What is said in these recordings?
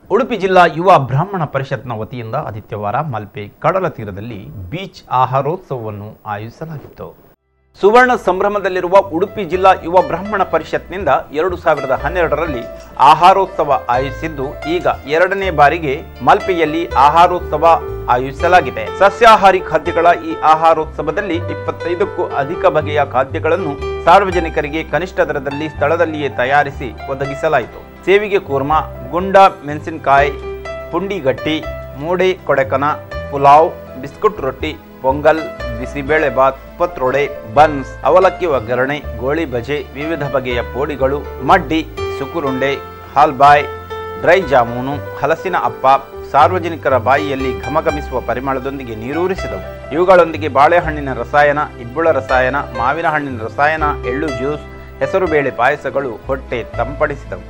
ಉಡುಪಿ ಜಿಲ್ಲಾ ಯುವ ಬ್ರಾಹ್ಮಣ ಪರಿಷತ್ನ ವತಿಯಿಂದ ಆದಿತ್ಯವಾರ ಮಲ್ಪೆ ಕಡಲ ತೀರದಲ್ಲಿ ಬೀಚ್ ಆಹಾರೋತ್ಸವವನ್ನು ಆಯೋಜಿಸಲಾಗಿತ್ತು ಸುವರ್ಣ ಸಂಭ್ರಮದಲ್ಲಿರುವ ಉಡುಪಿ ಜಿಲ್ಲಾ ಯುವ ಬ್ರಾಹ್ಮಣ ಪರಿಷತ್ನಿಂದ ಎರಡು ಸಾವಿರದ ಹನ್ನೆರಡರಲ್ಲಿ ಆಹಾರೋತ್ಸವ ಆಯೋಜಿಸಿದ್ದು ಈಗ ಎರಡನೇ ಬಾರಿಗೆ ಮಲ್ಪೆಯಲ್ಲಿ ಆಹಾರೋತ್ಸವ ಆಯೋಜಿಸಲಾಗಿದೆ ಸಸ್ಯಾಹಾರಿ ಖಾದ್ಯಗಳ ಈ ಆಹಾರೋತ್ಸವದಲ್ಲಿ ಇಪ್ಪತ್ತೈದಕ್ಕೂ ಅಧಿಕ ಬಗೆಯ ಖಾದ್ಯಗಳನ್ನು ಸಾರ್ವಜನಿಕರಿಗೆ ಕನಿಷ್ಠ ದರದಲ್ಲಿ ಸ್ಥಳದಲ್ಲಿಯೇ ತಯಾರಿಸಿ ಒದಗಿಸಲಾಯಿತು ಸೇವಿಗೆ ಕೂರ್ಮ ಗುಂಡ ಮೆಣಸಿನಕಾಯಿ ಪುಂಡಿಗಟ್ಟಿ ಮೂಡೆ ಕೊಡೆಕನ ಪುಲಾವ್ ಬಿಸ್ಕುಟ್ ರೊಟ್ಟಿ ಪೊಂಗಲ್ ಬಿಸಿಬೇಳೆ ಬಾತ್ ಪತ್ರೊಡೆ ಬನ್ಸ್ ಅವಲಕ್ಕಿ ಒಗ್ಗರಣೆ ಗೋಳಿ ಬಜೆ ವಿವಿಧ ಬಗೆಯ ಪೋಡಿಗಳು ಮಡ್ಡಿ ಸುಕುರುಂಡೆ ಹಾಲ್ಬಾಯ್ ಡ್ರೈ ಜಾಮೂನು ಹಲಸಿನ ಅಪ್ಪ ಸಾರ್ವಜನಿಕರ ಬಾಯಿಯಲ್ಲಿ ಘಮಘಮಿಸುವ ಪರಿಮಳದೊಂದಿಗೆ ನೀರೂರಿಸಿದವು ಇವುಗಳೊಂದಿಗೆ ಬಾಳೆಹಣ್ಣಿನ ರಸಾಯನ ಇಬ್ಬುಳ ರಸಾಯನ ಮಾವಿನ ಹಣ್ಣಿನ ರಸಾಯನ ಎಳ್ಳು ಜ್ಯೂಸ್ ಹೆಸರುಬೇಳೆ ಪಾಯಸಗಳು ಹೊಟ್ಟೆ ತಂಪಡಿಸಿದವು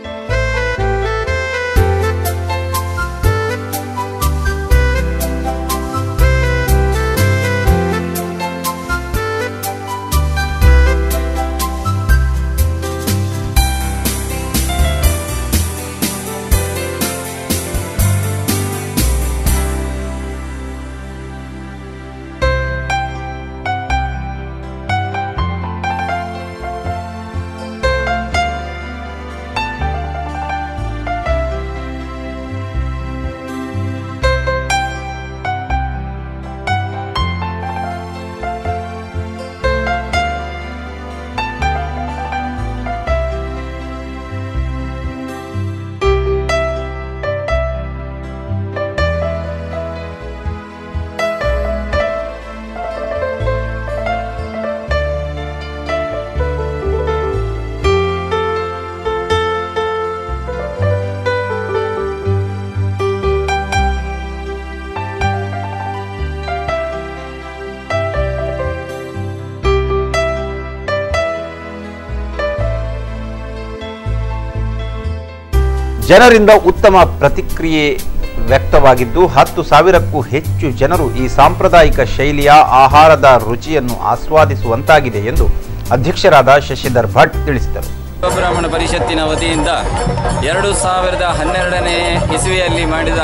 ಜನರಿಂದ ಉತ್ತಮ ಪ್ರತಿಕ್ರಿಯೆ ವ್ಯಕ್ತವಾಗಿದ್ದು ಹತ್ತು ಸಾವಿರಕ್ಕೂ ಹೆಚ್ಚು ಜನರು ಈ ಸಾಂಪ್ರದಾಯಿಕ ಶೈಲಿಯ ಆಹಾರದ ರುಚಿಯನ್ನು ಆಸ್ವಾದಿಸುವಂತಾಗಿದೆ ಎಂದು ಅಧ್ಯಕ್ಷರಾದ ಶಶಿಧರ್ ಭಟ್ ತಿಳಿಸಿದರು ಬ್ರಾಹ್ಮಣ ಪರಿಷತ್ತಿನ ವತಿಯಿಂದ ಎರಡು ಸಾವಿರದ ಹನ್ನೆರಡನೇ ಇಸವಿಯಲ್ಲಿ ಮಾಡಿದ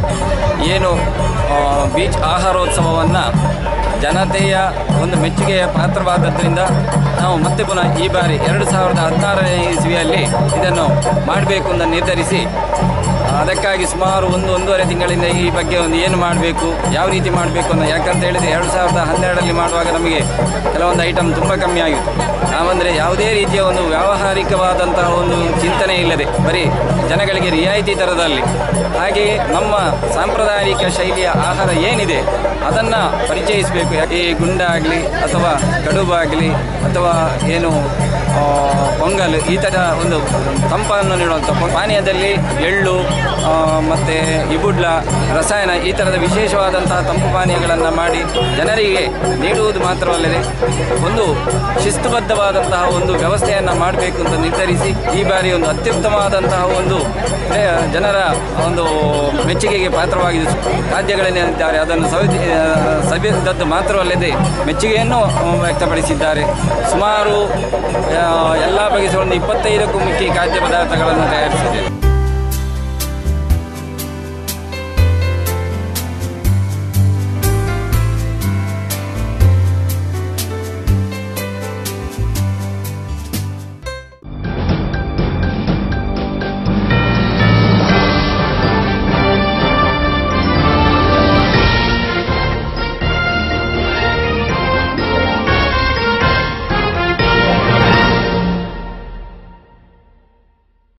ಏನು ಆ, ಬೀಚ್ ಆಹಾರೋತ್ಸವವನ್ನು ಜನತೆಯ ಒಂದು ಮೆಚ್ಚುಗೆಯ ಪಾತ್ರವಾದದ್ದರಿಂದ ನಾವು ಮತ್ತೆ ಪುನಃ ಈ ಬಾರಿ ಎರಡು ಸಾವಿರದ ಹದಿನಾರನೇ ಇಸವಿಯಲ್ಲಿ ಇದನ್ನು ಮಾಡಬೇಕು ಅಂತ ನಿರ್ಧರಿಸಿ ಅದಕ್ಕಾಗಿ ಸುಮಾರು ಒಂದು ಒಂದೂವರೆ ತಿಂಗಳಿಂದ ಈ ಬಗ್ಗೆ ಒಂದು ಏನು ಮಾಡಬೇಕು ಯಾವ ರೀತಿ ಮಾಡಬೇಕು ಅನ್ನೋ ಯಾಕಂತ ಹೇಳಿದರೆ ಎರಡು ಸಾವಿರದ ಹನ್ನೆರಡರಲ್ಲಿ ಮಾಡುವಾಗ ನಮಗೆ ಕೆಲವೊಂದು ಐಟಮ್ ತುಂಬ ಕಮ್ಮಿ ಆಗಿತ್ತು ನಾವಂದರೆ ಯಾವುದೇ ರೀತಿಯ ಒಂದು ವ್ಯಾವಹಾರಿಕವಾದಂತಹ ಒಂದು ಚಿಂತನೆ ಇಲ್ಲದೆ ಬರೀ ಜನಗಳಿಗೆ ರಿಯಾಯಿತಿ ದರದಲ್ಲಿ ಹಾಗೆಯೇ ನಮ್ಮ ಸಾಂಪ್ರದಾಯಿಕ ಶೈಲಿಯ ಆಹಾರ ಏನಿದೆ ಅದನ್ನು ಪರಿಚಯಿಸಬೇಕು ಈ ಗುಂಡ ಆಗಲಿ ಅಥವಾ ಕಡುಬಾಗಲಿ ಅಥವಾ ಏನು ಆ, ಪೊಂಗಲ್ ಈ ಥರ ಒಂದು ತಂಪನ್ನು ನೀಡುವಂಥ ಪೊ- ಪಾನೀಯದಲ್ಲಿ ಎಳ್ಳು ಆ, ಮತ್ತು ಇಬುಡ್ಲ ರಸಾಯನ ಈ ಥರದ ವಿಶೇಷವಾದಂತಹ ತಂಪು ಪಾನೀಯಗಳನ್ನು ಮಾಡಿ ಜನರಿಗೆ ನೀಡುವುದು ಮಾತ್ರವಲ್ಲದೆ ಒಂದು ಶಿಸ್ತುಬದ್ಧವಾದಂತಹ ಒಂದು ವ್ಯವಸ್ಥೆಯನ್ನು ಮಾಡಬೇಕು ಅಂತ ನಿರ್ಧರಿಸಿ ಈ ಬಾರಿ ಒಂದು ಅತ್ಯುತ್ತಮವಾದಂತಹ ಒಂದು ಆ, ಜನರ ಒಂದು ಮೆಚ್ಚುಗೆಗೆ ಪಾತ್ರವಾಗಿದ್ದು ಖಾದ್ಯಗಳೇನಿದ್ದಾರೆ ಅದನ್ನು ಸವಿ ಸವಿದದ್ದು ಮಾತ್ರವಲ್ಲದೆ ಮೆಚ್ಚುಗೆಯನ್ನು ಆ, ವ್ಯಕ್ತಪಡಿಸಿದ್ದಾರೆ ಸುಮಾರು ಎಲ್ಲ ಬಗೆಯ ಒಂದು ಇಪ್ಪತ್ತೈದಕ್ಕೂ ಮಿಕ್ಕಿ ಖಾದ್ಯ ಪದಾರ್ಥಗಳನ್ನು ತಯಾರಿಸಿ